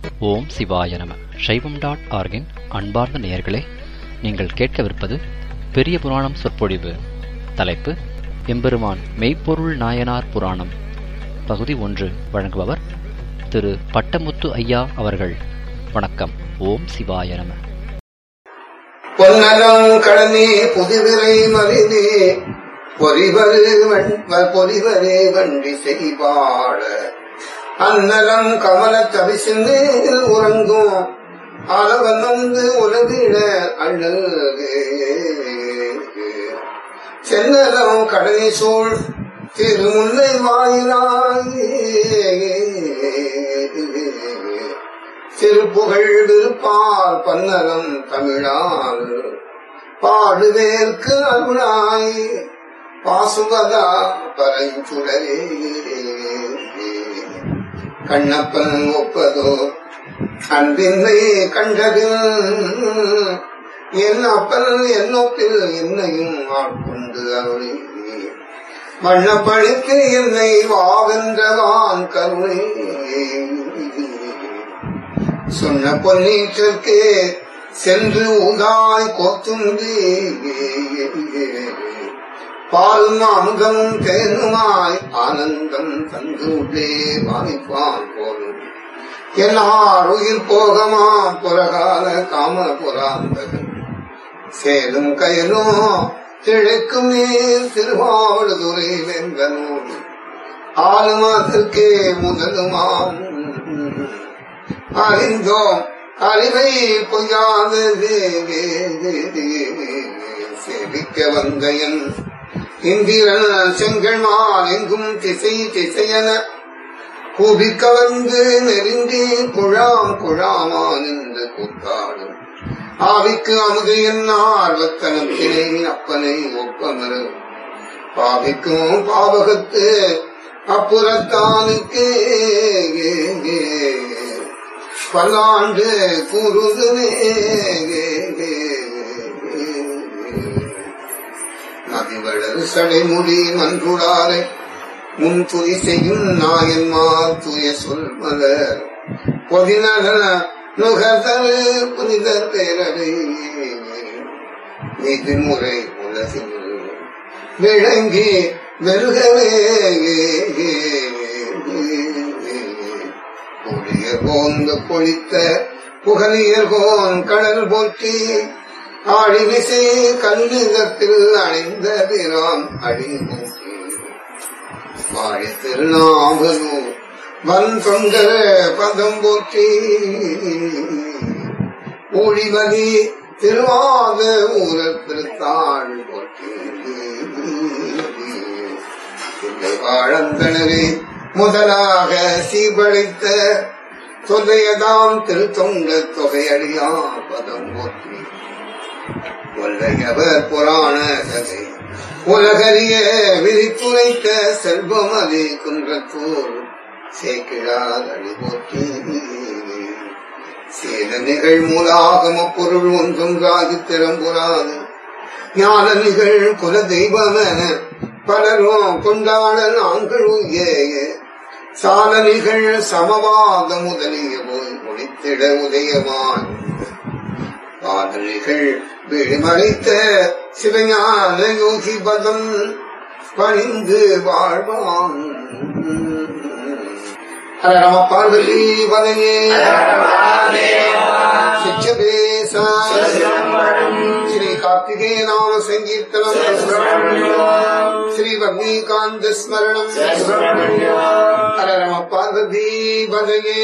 ஓம் சிவாய நம சைவம் டாட் ஆர்கின் அன்பார்ந்த நேயர்களே நீங்கள் கேட்கவிருப்பது பெரிய புராணம் சொற்பொழிவு தலைப்பு எம்பெருமான் மெய்ப்பொருள் நாயனார் புராணம் பகுதி ஒன்று வழங்குபவர் திரு பட்டமுத்து ஐயா அவர்கள் வணக்கம் ஓம் சிவாய நம பொன்னலம் கடனே புதுவிரை மறினே பொறிவரு பொறிவரே வண்டி செய்வாட அன்னலம் கமல தவிசிந்து உறங்கும் அளவன் வந்து உலகிட அழகு சென்னலம் கடனை சூழ் திருமுல்லை வாயிலாகி திருப்புகழ் விருப்பால் பன்னலம் தமிழால் பாடுவேற்கு அருளாய் பாசுவதா பரஞ்சுடரே கண்ணப்பன் ஒப்பதோ அன்பின்மை கண்டதில் என் அப்பன் என்னொப்பில் என்னையும் ஆட்கொண்டு அருளி வண்ணப்பழிக்கு என்னை வாவென்றவான் கருணை சொன்ன பொன்னீற்றிற்கு சென்று உதாய் கோத்துந்தி பாலும் அமுதமும் தேனுமாய் ஆனந்தம் தந்து உள்ளே வாணிப்பான் போலும் எல்லார் உயிர் போகமா புறகால காம புறாந்தகன் சேலும் கயலோ கிழக்கும் நீர் திருவாவடுதுறை வெங்கனோடு ஆளுமாதற்கே முதலுமாம் அறிந்தோம் அறிவை பொய்யாதது சேவிக்க வந்தையன் இந்திரன் செங்கல்மான் எங்கும் திசை திசையன கூபிக்க வந்து நெருங்கி குழாம் குழாமா நின்று கூத்தாடும் ஆவிக்கு அமுது என்ன ஆர்வத்தனத்தினை அப்பனை ஒப்பமரு பாவிக்கும் பாவகத்து அப்புறத்தானுக்கு பல்லாண்டு கூறுதுமே நதிவளர் சடைமுடி மன்றுடாரை முன் துதி செய்யும் நாயன்மார் துய சொல்மலர் பொதிநகர நுகர்தல் புனிதர் பேரவை நீதிமுறை உலகில் விளங்கி வெறுகவே கொடிய போந்து பொழித்த புகழியர் போன் கடல் போற்றி ஆழிமிசை கல்லிதத்தில் அணிந்த பிரான் அடி நோக்கி வாழி திருநாவலூர் வன் தொங்கர பதம் போற்றி ஊழிவலி திருவாத ஊரத் திருத்தாள் போற்றி வாழந்தனரே முதலாக சீபடைத்த தொல்லையதாம் திருத்தொண்ட தொகையடியா பதம் போற்றி கொல்லையவர் புராண கதை உலகறிய விரித்துரைத்த செல்வமதி குன்றத்தூர் சேக்கிழார் அழி போற்றி சேல நிகழ் மூலாகம பொருள் ஒன்றும் ராஜு திறம்புறாது ஞான நிகழ் குல தெய்வமென பலரும் கொண்டாட நாங்கள் உய்ய சால நிகழ் சமவாத முதலிய போய் முடித்திட உதயமான் பாதலிகள் விழிமறைத்த சிவஞான யோகி பதம் பணிந்து வாழ்வான் ஹர நம பார்வதி பதையே சிச்சபேசா ஸ்ரீ கார்த்திகேய நாம சங்கீர்த்தனம் ஸ்ரீ வக்னீகாந்த ஸ்மரணம் ஹர நம பார்வதி பதையே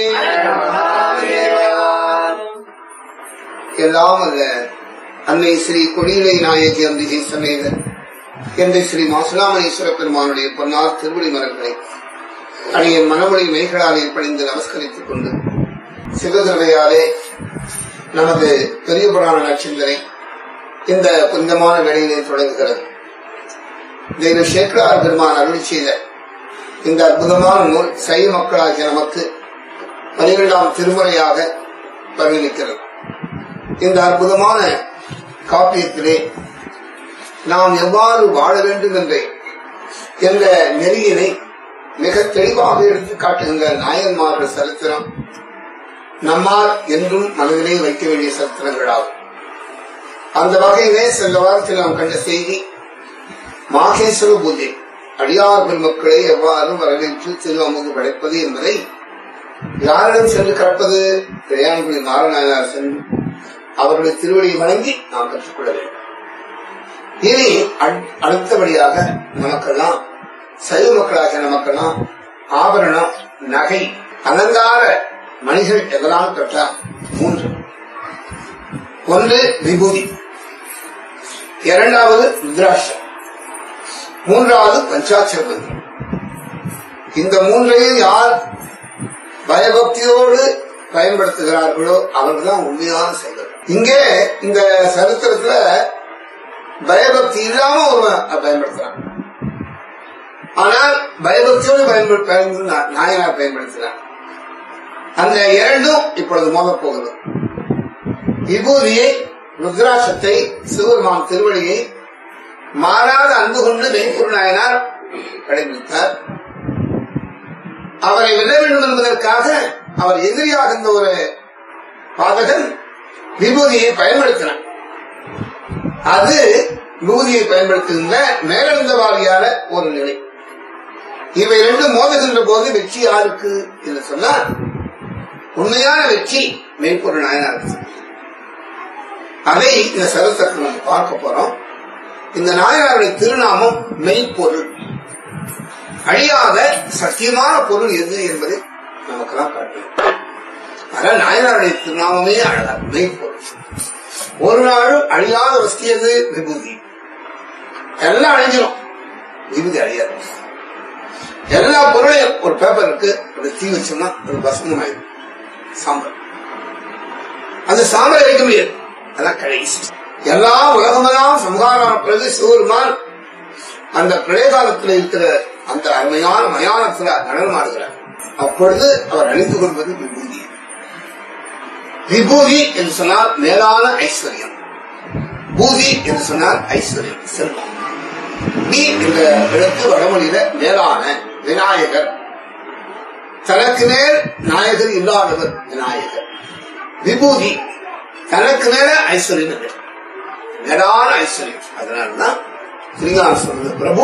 எல்லாம் அல்ல அன்னை ஸ்ரீ கொடியிலை நாயகி அம்பிகை சமேத எந்த ஸ்ரீ மாசுலாமணீஸ்வர பெருமானுடைய பொன்னார் திருவடி மலர்களை அடைய மனமொழி மெய்களாலே பணிந்து நமஸ்கரித்துக் கொண்டு சிவகிருமையாலே நமது பெரிய புராண நச்சிந்தனை இந்த புனிதமான வேளையிலே தொடங்குகிறது தெய்வ சேக்கரார் பெருமான் அருள் செய்த இந்த அற்புதமான நூல் சைவ மக்களாகிய நமக்கு பனிரெண்டாம் திருமுறையாக பரிணமிக்கிறது இந்த அற்புதமான காப்பியத்திலே நாம் எவ்வாறு வாழ வேண்டும் என்ற என்ற நெறியினை மிக தெளிவாக எடுத்து காட்டுகின்ற நாயன்மார்கள் சரித்திரம் நம்மால் என்றும் மனதிலே வைக்க வேண்டிய சரித்திரங்களாகும் அந்த வகையிலே சென்ற வாரத்தில் நாம் கண்ட செய்தி மாகேஸ்வர பூஜை அடியார் பெருமக்களை எவ்வாறு வரவேற்று திருவமுது படைப்பது என்பதை யாரிடம் சென்று கற்பது திரையான்குடி நாராயணார் சென்று அவருடைய திருவடியை வணங்கி நாம் கற்றுக்கொள்ள வேண்டும் இனி அட்- அடுத்தபடியாக நமக்கெல்லாம் சைவ மக்களாக நமக்கெல்லாம் ஆபரணம் நகை அலங்கார மணிகள் எதெல்லாம் கட்டா மூன்று ஒன்று விபூதி இரண்டாவது ருத்ராட்சம் மூன்றாவது பஞ்சாட்சர மந்திரம் இந்த மூன்றையும் யார் பயபக்தியோடு பயன்படுத்துகிறார்களோ அவர்கள்தான் உண்மையான செயலர் இங்கே இந்த சரித்திரத்துல பயபக்தி இல்லாம ஒருவன் பயன்படுத்துறான் ஆனால் பயபக்தியோடு பயன்படுத்த பயன்படுத்த- நாயனார் பயன்படுத்தினார் அந்த இரண்டும் இப்பொழுது மோதப் போகிறது விபூதியை ருத்ராட்சத்தை சிவபெருமான் திருவடியை மாறாத அன்பு கொண்டு மெய்ப்பொருள் நாயனார் கடைபிடித்தார் அவரை வெல்ல வேண்டும் என்பதற்காக அவர் எதிரியாக இருந்த ஒரு பாதகன் விபூதியை பயன்படுத்தினார் அது விபூதியை பயன்படுத்துகின்ற மேலெழுந்த வாரியான ஒரு நிலை இவை ரெண்டும் மோதுகின்ற போது வெற்றி யாருக்கு என்று சொன்னால் உண்மையான வெற்றி மெய்ப்பொருள் நாயனாருக்கு அதை இந்த சரசத்தில் நம்ம பார்க்க போறோம் இந்த நாயனாருடைய திருநாமம் மெய்ப்பொருள் அழியாத சத்தியமான பொருள் எது என்பதை நமக்கெல்லாம் காட்டும் அதான் நாயனாருடைய திருநாமமே அழகா மெய்ப்பொருள் ஒரு நாளும் அழியாத வஸ்து எது விபூதி எல்லாம் அழிஞ்சிடும் விபூதி அழியாது எல்லா பொருளையும் ஒரு பேப்பருக்கு ஒரு தீ வச்சோம்னா ஒரு பஸ்மம் ஆயிடும் சாம்பல் அந்த சாம்பலை வைக்க முடியாது அதான் கடைசி எல்லா உலகமெல்லாம் சமகாரான பிறகு சிவருமான் அந்த பிரளய காலத்தில் இருக்கிற அந்த அருமையான மயானத்தில் நடனமாடுகிறார் அப்பொழுது அவர் அணிந்து கொள்வது விபூதி விபூதி என்று சொன்னால் மேலான ஐஸ்வர்யம் பூதி என்று சொன்னால் ஐஸ்வர்யம் செல்வம் நீ இந்த எழுத்து வடமொழியில மேலான விநாயகர் தனக்கு மேல் நாயகர் இல்லாதவர் விநாயகர் விபூதி தனக்கு மேல ஐஸ்வர்யம் இல்லை. மேலான ஐஸ்வர்யம் அதனாலதான் ஸ்ரீகாந்த் சொல்றது பிரபு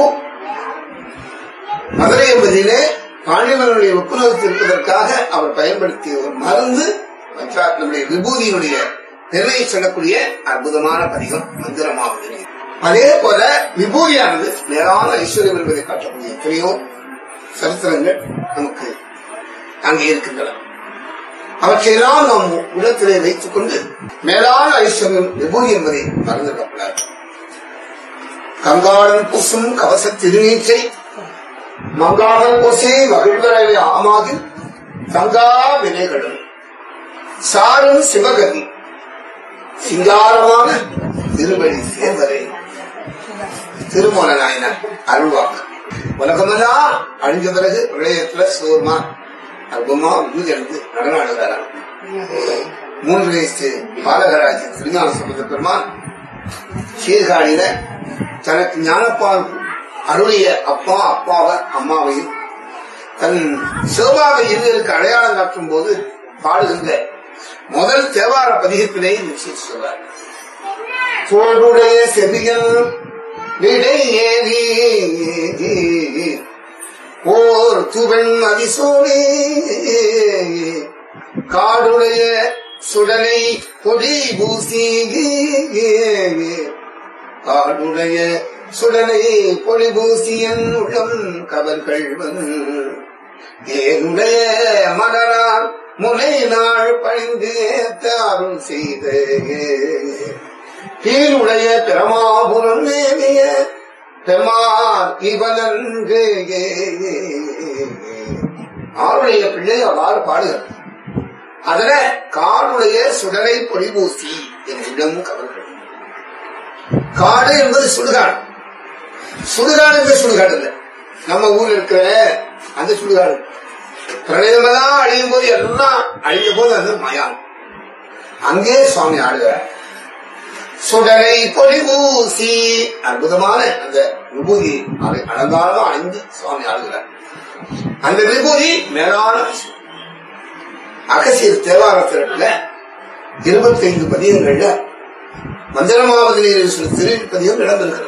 மதுரை என்பதிலே பாண்டியவனுடைய ஒப்புநகத்து இருப்பதற்காக அவர் பயன்படுத்திய ஒரு மருந்து மற்றா நம்முடைய விபூதியினுடைய நிர்ணயம் சொல்லக்கூடிய அற்புதமான பதிகம் மந்திரமாவது அதே போல விபூதியானது மேலான ஐஸ்வர்யம் என்பதை காட்டக்கூடிய எத்தனையோ சரித்திரங்கள் நமக்கு அங்கே இருக்கின்றன அவற்றையெல்லாம் நாம் உள்ளத்திலே வைத்துக் கொண்டு மேலான ஐஸ்வர்யம் விபூதி என்பதை மறந்துவிடக்கூடாது கங்காளன் பூசும் கவச திருநீச்சை மங்காளன் பூசே மகிழ்வரவை ஆமாதி கங்கா வினைகளும் சாரும் சிவகதி சிங்காரமான திருவடி சேர்வரை திருமண நாயனர் அருள்வாக்கு உலகமெல்லாம் அழிஞ்ச பிறகு விளையத்துல சோர்மா அற்புதமா விருது எடுத்து நடனம் ஆடுகிறாராம் மூன்று வயசு பாலகராஜ் திருஞான சம்பந்த பெருமான் சீர்காழியில தனக்கு ஞானப்பால் அருளிய அப்பா அப்பாவை அம்மாவையும் தன் சிவபாவை இருவருக்கு அடையாளம் காட்டும் போது பாடுகின்ற முதல் தேவார பதிகத்திலே இந்த செய்தி சொல்றார் தோடுடைய செவியல் விடையேறி ஓர் துவன் அதிசோனே காடுடைய சுடலை கொடி பூசி காடுடைய சுடலை பொடி பூசியன் உள்ளம் கவர்கள்வன் ஏனுடைய மலரால் முனை நாள் பணிந்து ஏத்தாரும் செய்த கீழுடைய பிரமாபுரம் மேவிய பெருமான் இவனன்று ஆளுடைய பிள்ளை அவ்வாறு பாடுகிறார் அதுல காடுடைய சுடலை பொடிபூசி என் உள்ளம் கவர்கள் காடு என்பது சுடுகாடு சுடுகாடு என்பது சுடுகாடு இல்ல நம்ம ஊர்ல இருக்கிற அந்த சுடுகாடு பிரளயமெல்லாம் அழியும் போது எல்லாம் அழிஞ்ச போது அது மயானம் அங்கே சுவாமி ஆடுகிறார் சுடரை பொலிபூசி அற்புதமான அந்த விபூதி அதை அலங்காரமா அணிந்து சுவாமி ஆடுகிறார் அந்த விபூதி மேலான ஐஸ்வர்யம். அகசியர் தேவாரத்திரட்டுல இருபத்தி ஐந்து பதியங்கள்ல மந்திரமாவது நீரில் சில திருப்பதியும் நடந்திருக்கிறது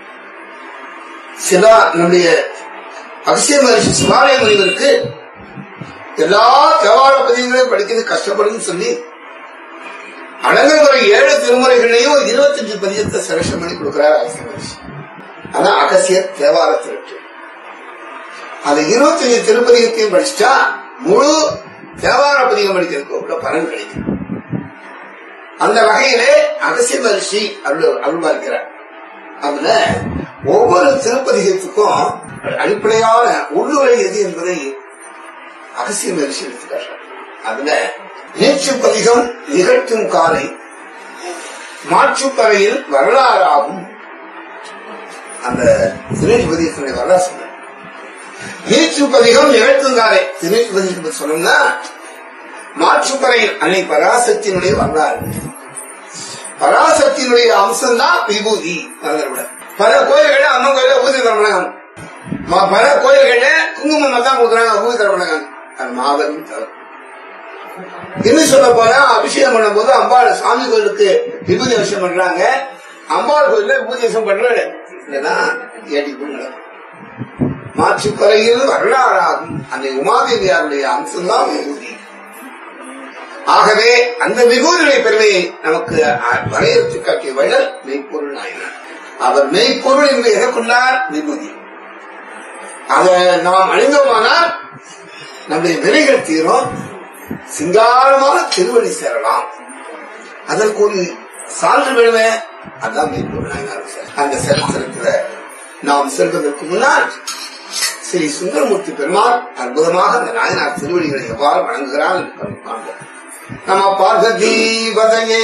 சிலா நம்முடைய அகசிய மகர்ஷி சிவாலய முனிவருக்கு எல்லா தேவார பதியங்களையும் படிக்கிறது கஷ்டப்படும் சொல்லி அடங்கமுறை ஏழு திருமுறைகளையும் இருபத்தஞ்சு பதியத்தை செலக்ஷன் பண்ணி கொடுக்கிறார் அகசிய மகர்ஷி அதான் அகசியர் தேவார திருட்டு அந்த இருபத்தஞ்சு திருப்பதிகத்தையும் படிச்சுட்டா முழு தேவார பதிகம் படிக்கிறதுக்கு அவ்வளவு பலன் கிடைக்கும் அந்த வகையிலே அகசிய மகர்ஷி அருள் அருள்பார்க்கிறார் அதுல ஒவ்வொரு திருப்பதிகத்துக்கும் அடிப்படையான உள்ளுரை எது என்பதை அகசிய மகர்ஷி எடுத்துக்காட்டார் அதுல நீச்சு பதிகம் நிகழ்த்தும் காலை மாற்றுப்பறையில் வரலாறாகும் அந்த தினேஷ் பதிகத்தினுடைய வரலாறு சொன்னார் நீச்சு பதிகம் நிகழ்த்தும் காலை தினேஷ் பதிகம் சொன்னோம்னா மாற்றுப்பறையில் அன்னை பராசக்தியினுடைய வரலாறு பராசக்தியினுடைய அம்சம் தான் விபூதி மறந்துவிட பல கோயில்கள் அம்மன் கோயில ஊதி தரப்படாங்க பல கோயில்கள்ல குங்குமம் தான் கொடுக்குறாங்க ஊதி தரப்படாங்க அது மாபெரும் தவறு இன்னும் சொல்ல போனா அபிஷேகம் பண்ணும் போது அம்பாள் சாமி கோயிலுக்கு விபூதி அபிஷேகம் பண்றாங்க அம்பாள் கோயில்ல விபூதி அபிஷேகம் பண்றது இதெல்லாம் ஏடி மாற்றுப்பறையில் வரலாறாகும் அந்த உமாதேவியாருடைய அம்சம் தான் விபூதி ஆகவே அந்த விபூதியுடைய பெருமையை நமக்கு வரையறுத்து காட்டிய வள்ளல் மெய்ப்பொருள் நாயனார் அவர் மெய்ப்பொருள் என்று எதற்குள்ளார் விபூதி அதை நாம் அணிந்தோமானால் நம்முடைய வினைகள் தீரும் சிங்காரமான திருவடி சேரலாம் அதற்கு ஒரு சான்று வேணுமே அதான் மெய்ப்பொருள் நாயனார் அந்த சரித்திரத்துல நாம் செல்வதற்கு முன்னால் ஸ்ரீ சுந்தரமூர்த்தி பெருமாள் அற்புதமாக அந்த நாயனார் திருவடிகளை எவ்வாறு வழங்குகிறார் என்று காண்போம் நம பார்வதி பதையே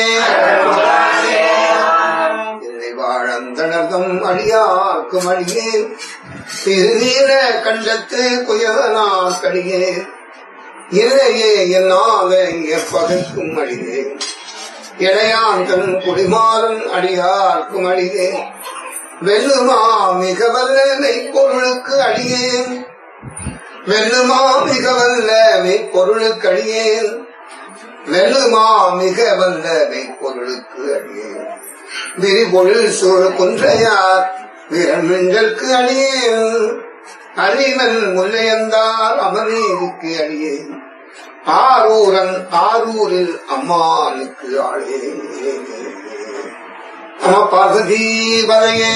வாழந்தனர்தம் அழியார்க்கும் அழியேன் திருநீர கண்டத்து குயவனார் கடியேன் இறையே என்னாக எப்பகைக்கும் அழியேன் இடையான் தன் குடிமாறன் அடியார்க்கும் அழியேன் வெல்லுமா மிக வல்ல மெய்ப்பொருளுக்கு அழியேன் வெல்லுமா மிக வல்ல மெய்ப்பொருளுக்கு அழியேன் வெல்லுமா மிக வல்ல மெய்ப்பொருளுக்கு அழியேன் விரிபொருள் சூழ் குன்றையார் விரமின்றற்கு அழியேன் அறிவன் முல்லையந்தார் அமரேருக்கு அழியேன் ஆரூரன் ஆரூரில் அம்மானுக்கு ஆளே நம பார்வதி வரையே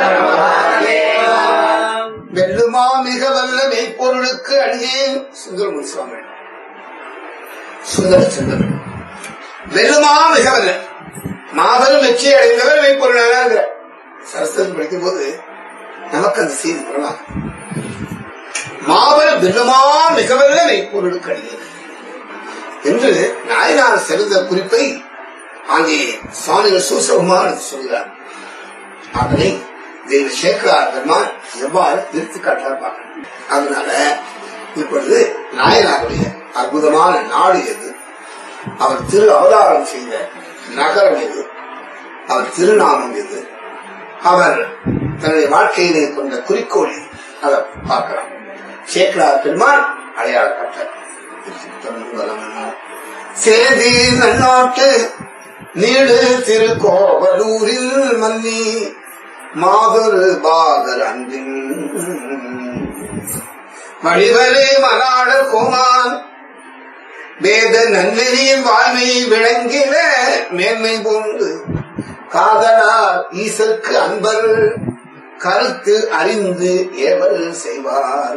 வெல்லுமா மிக வல்ல மெய்ப்பொருளுக்கு அழியேன் சுந்தரமுனி சுவாமி சுந்தர சுந்தர் வெல்லுமா மிக வல்ல மாபெரும் வெற்றி அடைந்தவர் மெய்ப்பொருளாக சரஸ்வதி படிக்கும் போது நமக்கு அந்த செய்தி புறமாக மாபெரும் வெல்லுமா மிக வல்ல மெய்ப்பொருளுக்கு அழியேன் என்று நாயனார் சிறந்த குறிப்பை அங்கே சுவாமிகள் சூசகமாக சொல்கிறார் அதனை தெய்வ சேகரார் பெருமான் எவ்வாறு நிறுத்தி காட்டுறார் பார்க்கணும் அதனால இப்பொழுது நாயனாருடைய அற்புதமான நாடு எது அவர் திரு அவதாரம் செய்த நகரம் எது அவர் திருநாமம் எது அவர் தன்னுடைய வாழ்க்கையிலே கொண்ட குறிக்கோள் எது அதை பார்க்கலாம் சேக்கரார் பெருமான் அடையாள காட்டார் சேதி நன்னாட்டு நீடு திருக்கோவலூரில் மன்னி மாதொரு பாகர் அன்பின் வழிவரே மலாடர் கோமான் வேத நன்னெறியின் வாய்மையை விளங்கின மேன்மை கொண்டு காதலார் ஈசற்கு அன்பர் கருத்து அறிந்து ஏவல் செய்வார்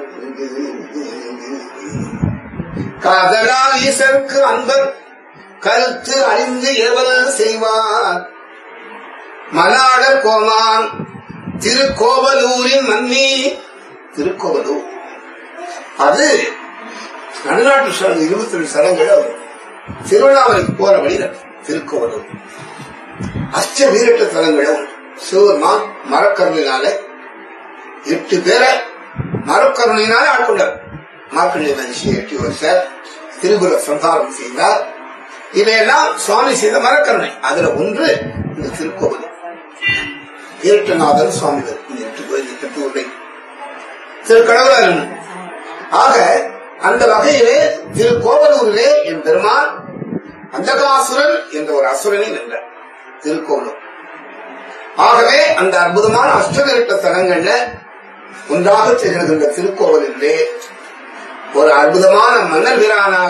காதலார் ஈசற்கு அன்பர் கருத்து அறிந்து ஏவல் செய்வார் மலாடர் கோமான் திருக்கோவலூரின் மன்னி திருக்கோவலூர் அது நடுநாட்டு ஸ்தலம் இருபத்தி ரெண்டு ஸ்தலங்கள் திருவண்ணாமலைக்கு போற வழியில திருக்கோவலூர் அச்ச வீரட்ட தலங்களும் சிவபெருமான் மரக்கருணையினால எட்டு பேரை மரக்கருணையினால ஆட்கொண்டார் மார்க்கண்டே மனுஷி எட்டு வருஷம் திருபுர சம்ஹாரம் செய்தார் இவையெல்லாம் சுவாமி செய்த மரக்கருணை அதுல ஒன்று இந்த திருக்கோவில் வீரட்டநாதன் சுவாமிகள் இந்த எட்டு கோயில் எட்டு உரை திரு கடவுளர் ஆக அந்த வகையிலே திரு கோவலூரிலே என் பெருமான் அந்தகாசுரன் என்ற ஒரு அசுரனை வென்றார் திருக்கோவலூர் ஆகவே அந்த அற்புதமான அஷ்டவிருட்ட தலங்கள்ல ஒன்றாக திகழ்கின்ற திருக்கோவலிலே ஒரு அற்புதமான மன்னர் வீரானாக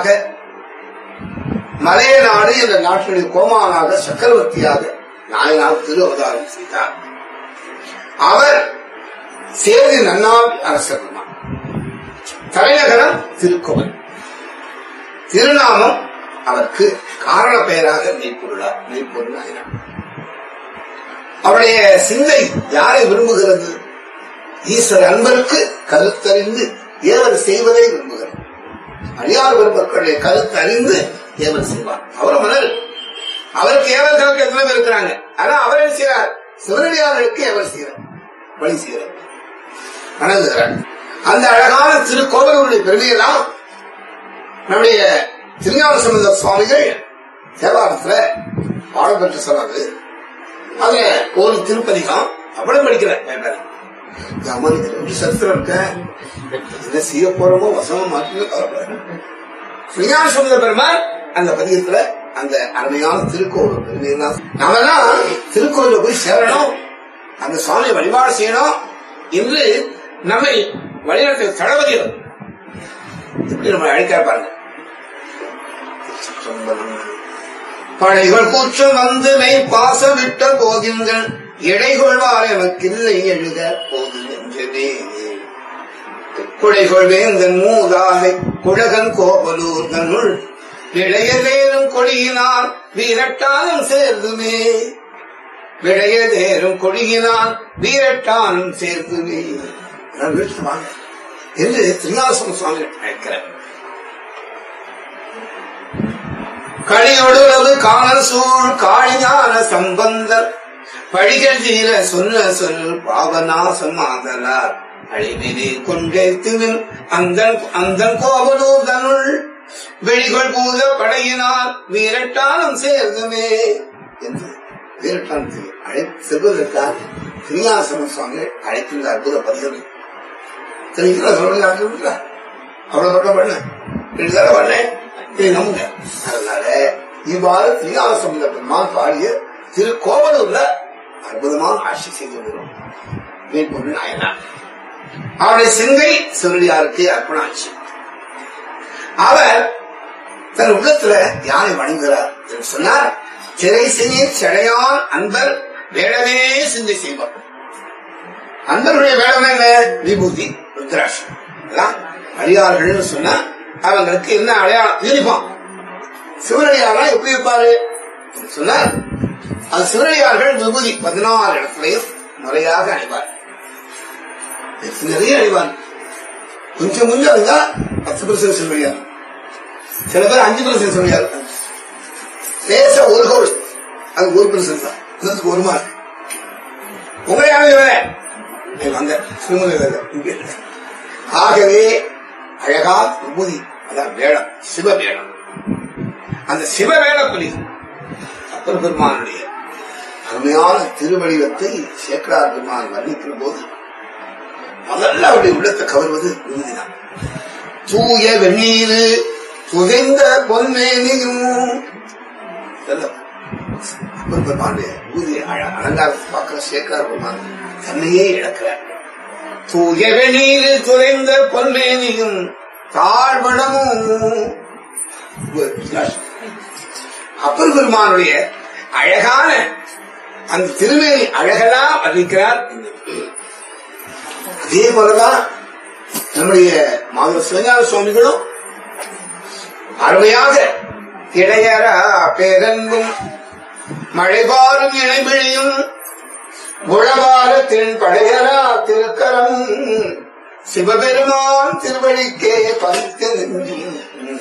மலைய நாடு என்ற நாட்டினுடைய கோமானாக சக்கரவர்த்தியாக நாயனார் திரு அவதாரம் செய்தார் அவர் சேதி நன்னாள் அரசர் பெருமான். தலைநகரம் திருக்கோவில் திருநாமம் அவருக்கு காரண பெயராக மெய்ப்பொருளார் மெய்ப்பொருள் நாயனார் அவருடைய சிந்தை யாரை விரும்புகிறது ஈஸ்வர அன்பருக்கு கருத்தறிந்து ஏவர் செய்வதை விரும்புகிறார் அடியார் பெருமக்களுடைய கருத்து அறிந்து ஏவர் செய்வார் அவர் மன்னர் அவருக்கு ஏவர் கணக்கு எத்தனை பேர் இருக்கிறாங்க ஆனா அவர் என்ன செய்யறார் சிவனடியார்களுக்கு ஏவர் செய்கிறார் வழி செய்கிறார் வணங்குகிறார் அந்த அழகான திருக்கோவிலுடைய பெருமையெல்லாம் நம்முடைய திருஞான சம்பந்த சுவாமிகள் தேவாரத்துல பாடம் பெற்று சொன்னாங்க அதுல ஒரு திருப்பதிகம் அவ்வளவு படிக்கிறேன் சரித்திரம் இருக்க என்ன செய்ய போறோமோ வசமா மாற்றி விஞ்ஞான சுந்தர பெருமான் அந்த பதிகத்துல அந்த அருமையான திருக்கோவில் பெருமையெல்லாம் நாமெல்லாம் திருக்கோவில போய் சேரணும் அந்த சுவாமியை வழிபாடு செய்யணும் என்று நம்மை வழிநடத்த தளபதி அவர். எப்படி நம்ம அழைக்க பாருங்க படைகள் கூச்சம் வந்து மெய் பாச விட்ட போகின்கள் எடைகொள்வார் எமக்கில்லை எழுத போது என்றதே குடைகொள் வேந்தன் மூதாகை குழகன் கோவலூர் தன்னுள் விளையதேரும் கொடியினால் வீரட்டாலும் சேர்ந்துமே விளையதேரும் கொடியினால் வீரட்டாலும் சேர்ந்துமே நான் வீட்டுக்கு வாங்க என்று திருநாசம் சுவாமி அழைக்கிறார் களியொடுவது காணல் சூழ் காளிஞான சம்பந்தர் படிகள் தீர சொன்ன சொல் பாவநாசம் ஆதலார் அழிவிலே கொண்டேத்துவின் அந்த அந்த கோவலூர் தனுள் வெளிகள் பூத படையினால் வீரட்டானம் சேர்ந்துமே என்று வீரட்டான் அழைத்ததற்காக ஸ்ரீனிவாசன சுவாமி அழைக்கின்ற அற்புத பதிகள் தெரியுங்களா சொல்லுங்க அவ்வளவு மட்டும் பண்ண எழுதாத பண்ணேன் இதை நம்புங்க அதனால இவ்வாறு ஸ்ரீனிவாசம் பெருமான் பாடிய திரு கோவலூர்ல அற்புதமான ஆட்சி செய்து வருகிறோம் மேற்கொண்டு நாயனார் அவருடைய சிந்தை சிவனடியாருக்கு அர்ப்பண ஆட்சி அவர் தன் உள்ளத்துல யாரை வணங்குகிறார் என்று சொன்னார் சிறை செய்ய செடையான் அன்பர் வேடமே சிந்தை செய்வார் அன்பருடைய வேடம் என்ன விபூதி ருத்ராட்சம் எல்லாம் அடியார்கள் சொன்னா அவங்களுக்கு என்ன அடையாளம் யூனிஃபார்ம் சிவனடியாரா எப்படி இருப்பாரு என்று சொன்னார் அது சிவனடியார்கள் விபூதி பதினாறு இடத்துலையும் முறையாக அணிவார் நிறைய அணிவார் கொஞ்சம் கொஞ்சம் இருந்தா பத்து பர்சன்ட் சிவனடியார் சில பேர் அஞ்சு பர்சன்ட் சிவனடியார் லேசா ஒரு கோல் அது ஒரு பர்சன்ட் தான் இன்னத்துக்கு ஒரு மார்க் உங்களை யாரும் வேற அங்க சிவமலை வேற இங்க இல்ல. ஆகவே அழகா விபூதி அதான் வேடம் சிவ வேடம் அந்த சிவ வேட புலி அப்பர் பெருமானுடைய அருமையான திருவடிவத்தை சேக்கரார் பெருமான் வர்ணிக்கிற போது முதல்ல அவருடைய உள்ளத்தை கவர்வது விபூதிதான் தூய வெந்நீர் புதைந்த பொன்மேனியும் இதெல்லாம் அப்பர் பெருமானுடைய விபூதி அழ- அலங்காரத்தை பார்க்கிற சேக்கரார் பெருமான் தன்னையே இழக்கிறார் தூய வெந்நீர் துறைந்த பொன்மேனியும் தாழ்வனமும் அப்பர் பெருமானுடைய அழகான அந்த திருமேனி அழகெல்லாம் வர்ணிக்கிறார் அதே போலதான் நம்முடைய மாதவ சிவஞான சுவாமிகளும் அருமையாக இடையரா பேரன்பும் மழைபாரும் இணைபிழியும் உழவார தென் படையரா திருக்கரம் சிவபெருமான் திருவழிக்கே பறித்த நெஞ்சும்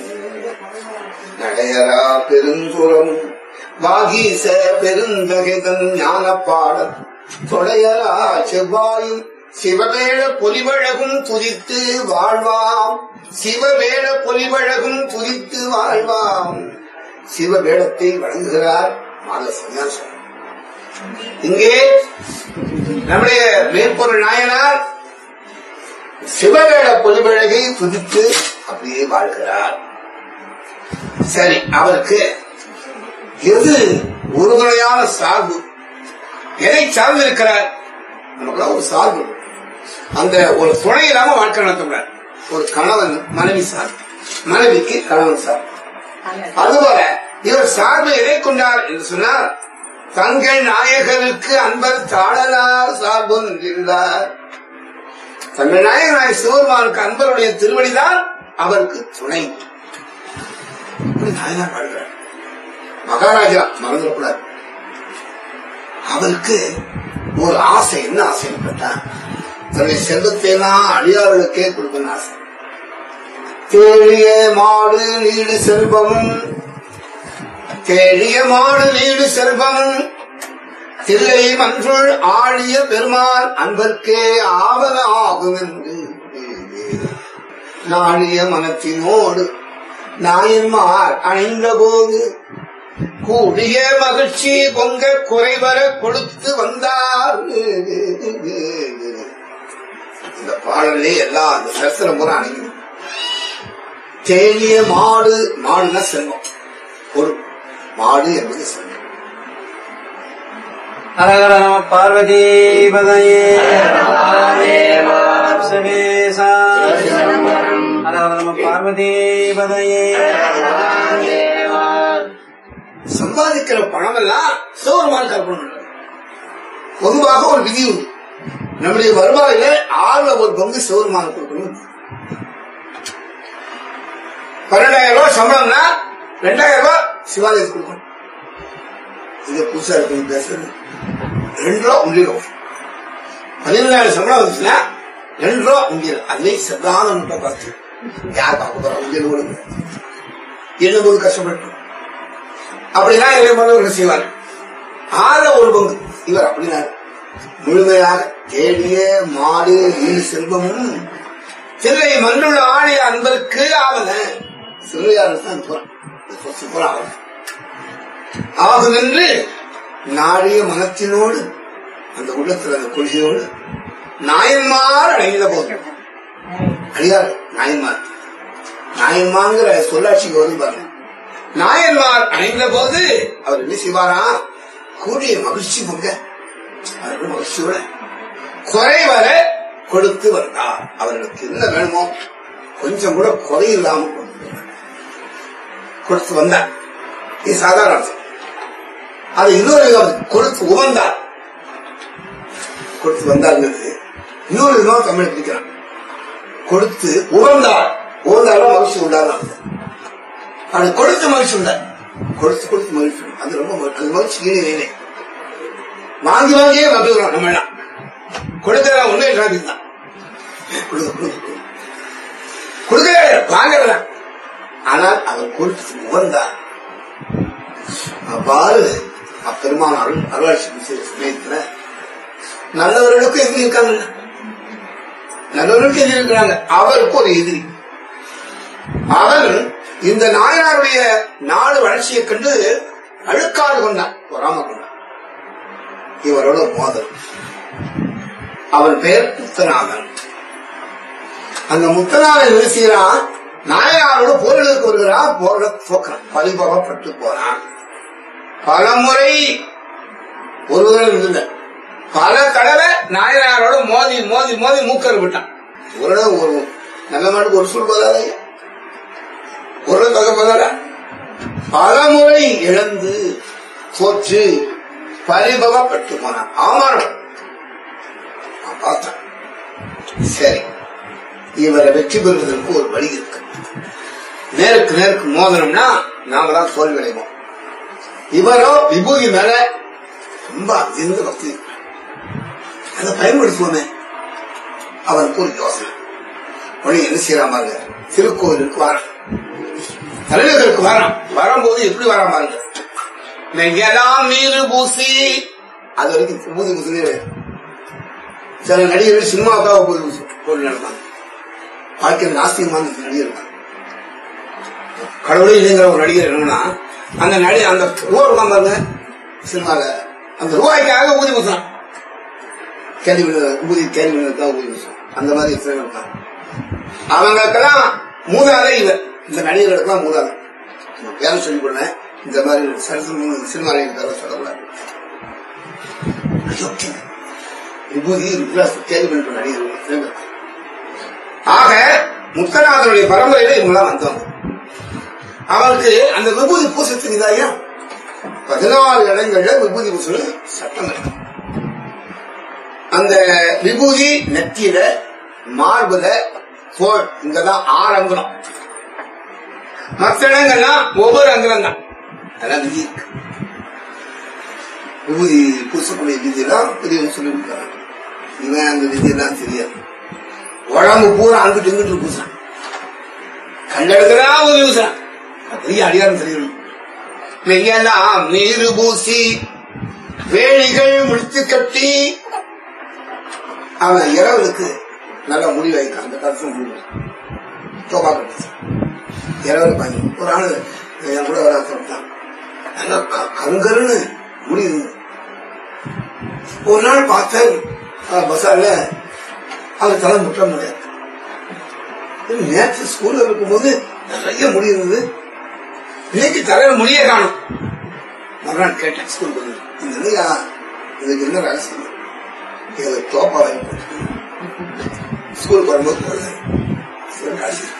நடையரா பெருந்துரம் வாகீச பெருந்தகைதன் ஞான பாடல் தொடையரா செவ்வாயும் சிவவேட பொலிவழகும் துதித்து வாழ்வாம் சிவவேட பொலிவழகும் துதித்து வாழ்வாம் சிவவேடத்தை வழங்குகிறார் மாத சன்னியாசம் இங்கே நம்முடைய மேற்பொருள் நாயனார் சிவவேட பொலிவழகை துதித்து அப்படியே வாழ்கிறார் சரி அவருக்கு எது உறுதுணையான சார்பு எதை சார்ந்து இருக்கிறார் நமக்குலாம் ஒரு சார்பு அந்த ஒரு துணை இல்லாம வாழ்க்கை நடத்தக்கூடாது ஒரு கணவன் மனைவி சார்பு மனைவிக்கு கணவன் சார்பு அதுபோல இவர் சார்பு எதை கொண்டார் என்று சொன்னார் தங்கள் நாயகருக்கு அன்பர் தாழலார் சார்பு நின்றார் தங்கள் நாயகனாய் சிவபெருமானுக்கு அன்பருடைய திருவடிதான் அவருக்கு துணை இப்படி நாயனார் வாழ்கிறார் மகாராஜா மறந்துடக்கூடாது அவருக்கு ஒரு ஆசை என்ன ஆசைன்னு கேட்டா தன்னுடைய செல்வத்தை எல்லாம் அடியார்களுக்கே கொடுக்கணும் ஆசை தேழிய மாடு நீடு செல்வமும் தேழிய மாடு நீடு செல்வமும் தில்லை மன்றுள் ஆழிய பெருமான் அன்பர்க்கே ஆவன ஆகும் என்று நாழிய மனத்தினோடு நாயன்மார் அணைந்த போது கூடிய மகிழ்ச்சி பொங்க குறைவர கொடுத்து வந்தார் இந்த பாடலே எல்லாம் அந்த சஸ்திரம் பூரா அணையும் தேடிய மாடு மாடுனா செல்வம் ஒரு மாடு என்பது செல்வம் ஹரஹர நம பார்வதி பதையே சிவேசா ஹரஹர நம பார்வதி பதையே சம்பாதிக்கிற பணம் எல்லாம் சிவபெருமான் கற்பனை பண்றது பொதுவாக ஒரு விதி உண்டு நம்முடைய வருவாயில ஆறுல ஒரு பங்கு சிவபெருமான் கொடுக்கணும் பன்னெண்டாயிரம் ரூபாய் சம்பளம்னா ரெண்டாயிரம் ரூபாய் சிவாலயம் கொடுக்கணும் இது புதுசா இருக்கு பேசுறது ரெண்டு ரூபா உண்டியல் பதினஞ்சாயிரம் சம்பளம் வந்துச்சுன்னா ரெண்டு ரூபா உண்டியல் அதுலேயும் செல்லாத முட்டை பார்த்து யார் பார்க்க போறா உண்டியல் கொடுங்க எழுபது கஷ்டப்பட்டு அப்படின்னா இறைவனவர்கள் செய்வார் ஆறுல ஒரு பங்கு இவர் அப்படின்னா முழுமையாக தேடிய மாடு வீடு செல்வமும் தில்லை மண்ணுள்ள ஆணைய அன்பருக்கு ஆவல சிறுவையாளர் தான் போறான் சூப்பரா ஆகும் ஆகும் என்று நாடிய மனத்தினோடு அந்த உள்ளத்தில் அந்த கொள்கையோடு நாயன்மார் அடைந்த போது அடியார் நாயன்மார் நாயன்மாங்கிற சொல்லாட்சிக்கு வரும் பாருங்க நாயன்மார் அடைந்த போது அவர் என்ன செய்வாரா கூடிய மகிழ்ச்சி பொங்க அவர்கள் மகிழ்ச்சியோட குறைவர கொடுத்து வந்தார் அவர்களுக்கு என்ன வேணுமோ கொஞ்சம் கூட குறை இல்லாம கொடுத்து வந்தார். கொடுத்து வந்தார் இது சாதாரண அர்த்தம். அது இன்னொரு விதம் கொடுத்து உவந்தார் கொடுத்து வந்தாருங்கிறது இன்னொரு விதமா தமிழ் பிடிக்கிறான் கொடுத்து உவந்தார் உவந்தாலும் மகிழ்ச்சி உண்டாதான் அது கொடுத்து மகிழ்ச்சி உண்டார் கொடுத்து கொடுத்து மகிழ்ச்சி உண்டு. அது ரொம்ப மகிழ்ச்சி. அது மகிழ்ச்சி ஈடு இணை. வாங்கி வாங்கியே வந்துடுறோம் நம்ம எல்லாம் கொடுக்கிற ஒண்ணே டிராபிக் தான் கொடுக்க கொடுக்க கொடுக்க. கொடுக்கவே வாங்கல ஆனால் அவர் கொடுத்து உகந்தார் அவ்வாறு அப்பெருமான அருள் அருளாட்சி செய்த சமயத்துல நல்லவர்களுக்கும் எதிரி இருக்காங்க நல்லவர்களுக்கு எதிரி இருக்கிறாங்க அவருக்கு ஒரு எதிரி அவன் இந்த நாயனாருடைய நாடு வளர்ச்சியைக் கண்டு அழுக்காறு கொண்டான் பொறாம கொண்டான் இவரோட மோதல் அவன் பெயர் முத்தநாதன் அந்த முத்தநாதன் என்ன செய்யறான் நாயனாரோட போர்களுக்கு வருகிறான் போர்ல தோக்கிறான் பரிபவப்பட்டு போறான் பல முறை ஒருவரும் இல்லை பல தடவை நாயனாரோட மோதி மோதி மோதி மூக்கர் விட்டான் ஒரு தடவை ஒரு நல்ல மாட்டுக்கு ஒரு சொல் போதாதே ஒரு தொகை போதாடா பல முறை இழந்து தோற்று பரிபவப்பட்டு போனான் அவமானம் நான் பார்த்தேன் சரி இவரை வெற்றி பெறுவதற்கு ஒரு வழி இருக்கு நேருக்கு நேருக்கு மோதனம்னா நாம தான் தோல்வி அடைவோம் இவரோ விபூதி மேல ரொம்ப அதிர்ந்து பக்தி இருக்கிறார். அதை பயன்படுத்துவோமே அவருக்கு ஒரு யோசனை உடனே என்ன செய்யறான் பாருங்க திருக்கோயிலுக்கு வரான் தலைவர்களுக்கு வரான் வரும்போது எப்படி வரான் பாருங்க நெய்யலாம் நீரு பூசி அது வரைக்கும் பூதி பூசி சில நடிகர்கள் சினிமாவுக்காக பூதி பூசி போட்டு நடப்பாங்க வாழ்க்கையில் நாஸ்திகமான நடிகர் இருப்பாங்க. கடவுளே இல்லைங்கிற ஒரு நடிகர் என்னன்னா அந்த நடி அந்த ரூபா இருக்கான் பாருங்க சினிமால அந்த ரூபாய்க்காக ஊதி பூசலாம் கேள்வி ஊதி கேள்வி தான் ஊதி பூசலாம் அந்த மாதிரி எத்தனை பேர் இருக்காங்க அவங்களுக்கெல்லாம் மூதாதை இவர் இந்த நடிகர்களுக்கெல்லாம் மூதாதை பேர சொல்லி கொடுனேன் இந்த மாதிரி சரித்திரம் சினிமா நடிகர்கள் சொல்லக்கூடாது அயோக்கிய. விபூதி ருத்ராஸ் கேள்வி பண்ணிட்டு நடிகர்கள் எத்தனை பேர்? ஆக முத்தநாதனுடைய பரம்பரையில இவங்கெல்லாம் வந்தவங்க அவருக்கு அந்த விபூதி பூச தெரியுதாயா பதினாலு இடங்கள்ல விபூதி பூசல் சட்டம் இருக்கு அந்த விபூதி நெத்தியில மார்புல தோல் இங்கதான் ஆறு அங்குலம் மற்ற இடங்கள்லாம் ஒவ்வொரு அங்குலம் தான் அதெல்லாம் விதி இருக்கு விபூதி பூசக்கூடிய விதியெல்லாம் பெரியவங்க சொல்லி கொடுக்குறாங்க இவன் அந்த விதியெல்லாம் தெரியாது உடம்பு பூரா அங்கிட்டு இங்கிட்டு பூசுறான் கண்டெடுக்கிறா ஒரு பூசுறான் அது பெரிய அடியாரம் தெரியணும் மெய்யெல்லாம் நீரு பூசி வேலிகள் முடித்து கட்டி அவன் இரவலுக்கு நல்ல முடி வைக்கான் அந்த கருத்து முடி தோபா கட்டி இரவல் பண்ணி ஒரு ஆளு என் கூட வர சொல்லிட்டான் நல்ல க- கருங்கருன்னு முடி இருந்தது ஒரு நாள் பார்த்தேன் அஹ், பஸார்ல அவர் தலை முட்ட முடியாது நேற்று ஸ்கூல்ல இருக்கும்போது நிறைய முடி இருந்தது இன்னைக்கு தலையில முடிய காணும் மறுநாள் கேட்டேன் ஸ்கூலுக்கு வந்து இந்த இல்லையா இதுக்கு என்ன ரகசியம் இதுல தோப்பா வாங்கி போட்டு ஸ்கூலுக்கு வரும்போது போடுறேன் இது ஒரு ரகசியம்.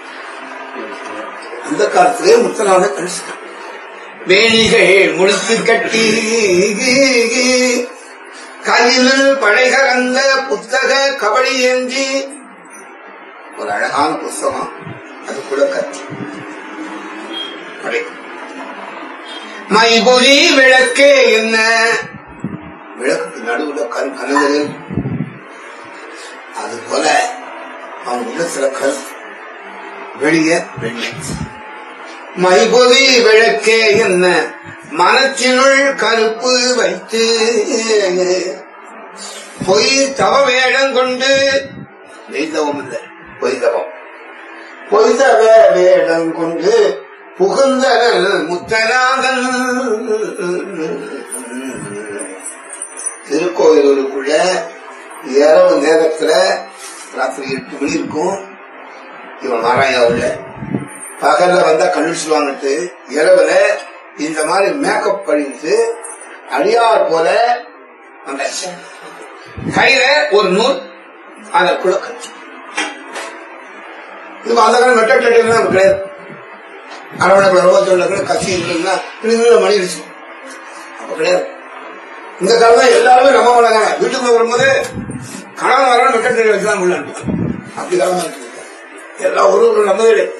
அந்த காலத்திலே முத்தனான கழிச்சுட்டான் வேணிகள் முடித்து கட்டி கையில் படைகரந்த புத்தக கபடி ஏந்தி ஒரு அழகான புஸ்தகம் அது கூட கத்தி படை மைபொறி விளக்கே என்ன விளக்குக்கு நடுவுல கண் கனவுகள் அது போல அவங்க உள்ள சில கருத்து வெளியே வெள்ளை மைபொறி விளக்கே என்ன மனத்தினுள் கருப்பு வைத்து பொய் தவ வேடம் கொண்டு நெய்தவம் இல்லை பொய்தவம் பொய்தவ வேடம் கொண்டு புகுந்தனல் முத்தநாதன் திருக்கோயிலூருக்குள்ள இரவு நேரத்துல ராத்திரி எட்டு மணி இருக்கும் இவன் நாராயணா உள்ள பகல்ல வந்தா கண்டுபிடிச்சிருவாங்கட்டு இரவுல இந்த மாதிரி மேக்கப் பண்ணிட்டு அடியார் போல அந்த கையில ஒரு நூல் அதற்குள்ள கட்சி இது அந்த காலம் வெட்ட நமக்கு கிடையாது அரவணைக்குள்ள ரோஜோல கூட கட்சி இருக்குன்னா நீங்கள மணி அடிச்சு அப்ப கிடையாது இந்த காலம் எல்லாருமே நம்ப மாட்டாங்க வீட்டுக்குள்ள வரும்போது கணவன் வரணும் வெட்ட வச்சுதான் உள்ள அனுப்புவாங்க. அப்படி காலம் இருக்கு எல்லா ஊர்களும் நம்பவே கிடையாது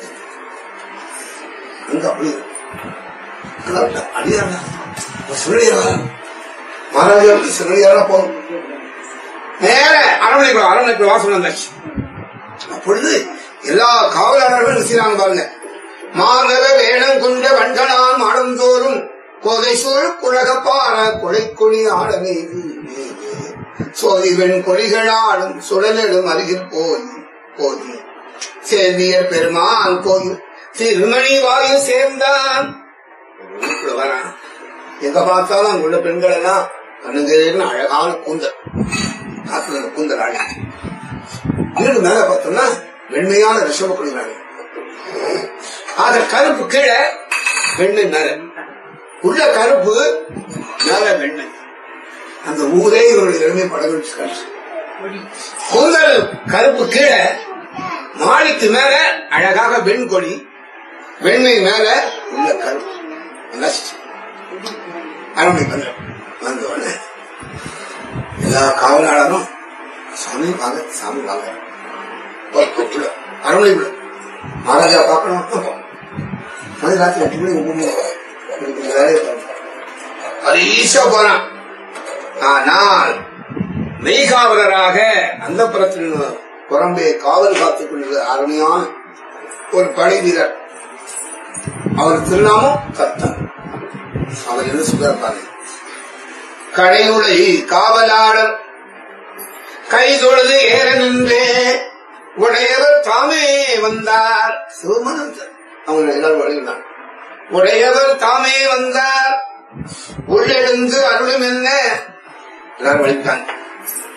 அங்க அப்படி இருக்கு. ஆனா அடியாரா சுழியாரா மகாராஜாவுக்கு சுழியாரா போகும் நேர அரவணைக்குள்ள அரவணைக்குள்ள வாசல் வந்தாச்சு அப்பொழுது எல்லா காவலாளர்களும் என்ன செய்யறாங்க பாருங்க மாதவ வேடம் கொண்ட வண்டனான் மாடந்தோறும் கோதை சூழ் குழகப்பான கொழைக்குழி ஆடவே சோதிவெண் கொடிகளாடும் சுடலிடும் அருகில் போய் போய் சேவியர் பெருமான் கோயில் திருமணி வாயு சேர்ந்தான் ஊருக்குள்ள வரான் எங்க பார்த்தாலும் அங்குள்ள பெண்கள் எல்லாம் கண்ணுங்கன்னு அழகான கூந்தல் காத்துல கூந்தல் அழகு வீடு மேல பார்த்தோம்னா வெண்மையான ரிஷப குடிக்கிறாங்க அத கருப்பு கீழே வெண்ணை மேல உள்ள கருப்பு மேல வெண்ணை அந்த ஊரே இவருடைய இளமை படம் வச்சு காட்சி கூந்தல் கருப்பு கீழே மாடிக்கு மேல அழகாக வெண் கொடி வெண்மை மேல உள்ள கருப்பு நல்லாச்சு. அரண்மனை வந்த வந்த உடனே எல்லா காவலாளரும் சாமி வாங்க சாமி வாங்க ஒரு கூப்பிடு அரண்மனைக்குள்ள மகாராஜா பார்க்கணும் அப்போ மணி ராத்திரி எட்டு மணி ஒன்பது மணி எனக்கு இந்த வேலையை பார்க்கணும். பரீஷா போறான் ஆனால் மெய்காவலராக அந்த புறத்தில் புறம்பே காவல் காத்துக் கொண்டிருந்த அருமையான ஒரு படை வீரர் அவர் திருநாமம் கத்தன் அவர் என்ன சொல்றார் பாருங்க கடையுளை காவலாளர் கை தொழுது ஏற நின்றே உடையவர் தாமே வந்தார் சிவமானந்தர் அவங்க எல்லாரும் வழிகிறாங்க உடையவர் தாமே வந்தார் உள்ளெழுந்து அருளும் என்ன எல்லாரும் வழிவிட்டாங்க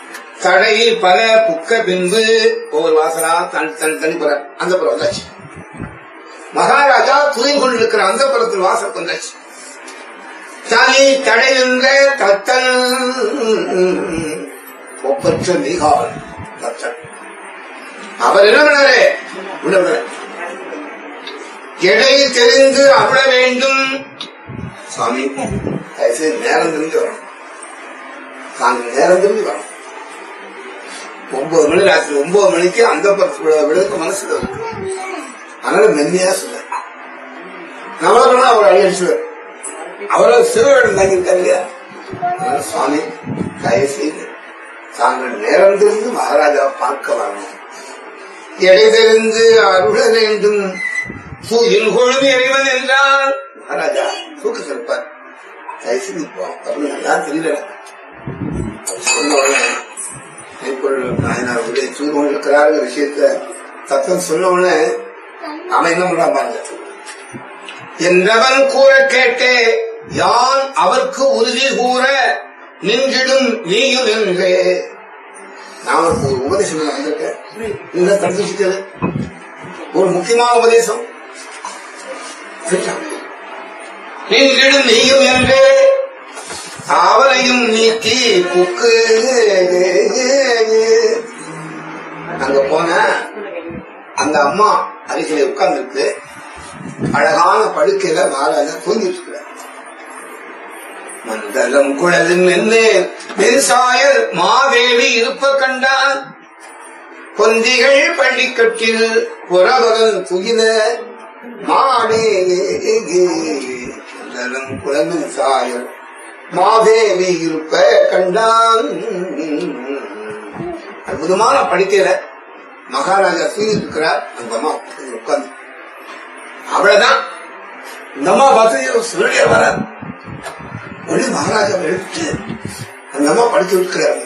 தடை பல புக்க பின்பு ஒவ்வொரு வாசலா தனி தனி தனிப்புற அந்த புறம் வந்தாச்சு மகாராஜா தூங்கி கொண்டிருக்கிற அந்த புறத்தில் வாசல் வந்தாச்சு தனி தடை நின்ற தத்தன் ஒப்பற்ற மிகால் தத்தன் அவர் என்ன பண்ணாரு உள்ள விடல. எடை தெரிந்து அவிட வேண்டும் சுவாமி தயவுசெய்து நேரம் தெரிஞ்சு வரணும் நாங்கள் நேரம் தெரிஞ்சு வரணும் ஒன்பது மணி ராத்திரி ஒன்பது மணிக்கு அந்த விடுக்க மனசுல இருக்கு அதனால மென்மையா சொல்ல நம்மளா அவர் அழியடிச்சுவார் அவரோட சிறுவன் தாங்கி இருக்காரு இல்லையா அதனால சுவாமி தயவு செய்து தாங்கள் நேரம் தெரிந்து மகாராஜா பார்க்க வரணும் எடை தெரிந்து அருள வேண்டும் தூயில் கொழும் இறைவன் என்றால் மகாராஜா தூக்க சிறப்பார் தயவு செய்து இப்போ அவரு நல்லா தெரியல அவர் சொன்ன உடனே மெய்ப்பொருள் நாயனார் உடைய தூது கொண்டிருக்கிறார் விஷயத்த தத்துவம் சொன்ன உடனே அவன் என்ன பண்ணா பாருங்க என்றவன் கூற கேட்டே யான் அவருக்கு உறுதி கூற நின்றிடும் நீயும் என்றே நான் அவருக்கு ஒரு உபதேசம் பண்ண வந்திருக்கேன் நீங்க தடுத்து ஒரு முக்கியமான உபதேசம் நின்றிடும் நீயும் என்றே ஆவலையும் நீக்கி புக்கு அங்க போன அந்த அம்மா அருகிலே உட்கார்ந்துருக்கு அழகான படுக்கையில மகாராஜா தூங்கிட்டு இருக்கிறார் மண்டலம் குழலும் என்ன வெண்சாயல் மாதேவி இருப்ப கண்டான் பொந்திகள் பள்ளிக்கட்டில் புறவரன் துயில மாடே மண்டலம் குழலும் சாயல் மாதேவி இருப்ப கண்டான் அற்புதமான படுக்கையில மகாராஜா தூங்கிட்டு இருக்கிறார் அந்த அம்மா உட்கார்ந்து அவ்வளவுதான் இந்த அம்மா பார்த்து சுருளியா வர உடனே மகாராஜா எடுத்து அந்த அம்மா படித்து விட்டுக்கிறாரு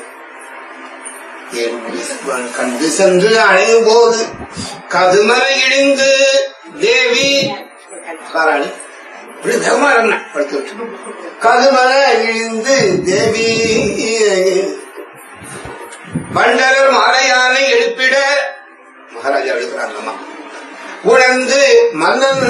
என் கண்டு சென்று அணையும் போது கதுமலை இடிந்து தேவி காராணி இப்படி வேகமா என்ன படித்து விட்டு கதுமலை இழிந்து தேவி மண்டலர் மாலையானை எழுப்பிட மகாராஜா எழுப்புறாங்க அம்மா உணர்ந்து மன்னன்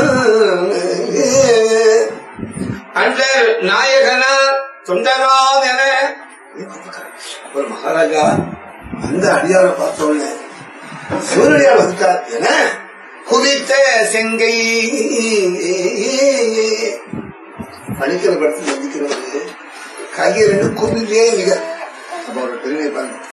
அண்டர் நாயகனார் தொண்டராம் என ஒரு மகாராஜா அந்த அடியார பார்த்தோன்னு சிவனடியார் வந்துட்டார் என குதித்த செங்கை பணிக்கிற படத்தில் சந்திக்கிறது கையை ரெண்டு குதிலே மிக அப்ப ஒரு பெருமை பாருங்க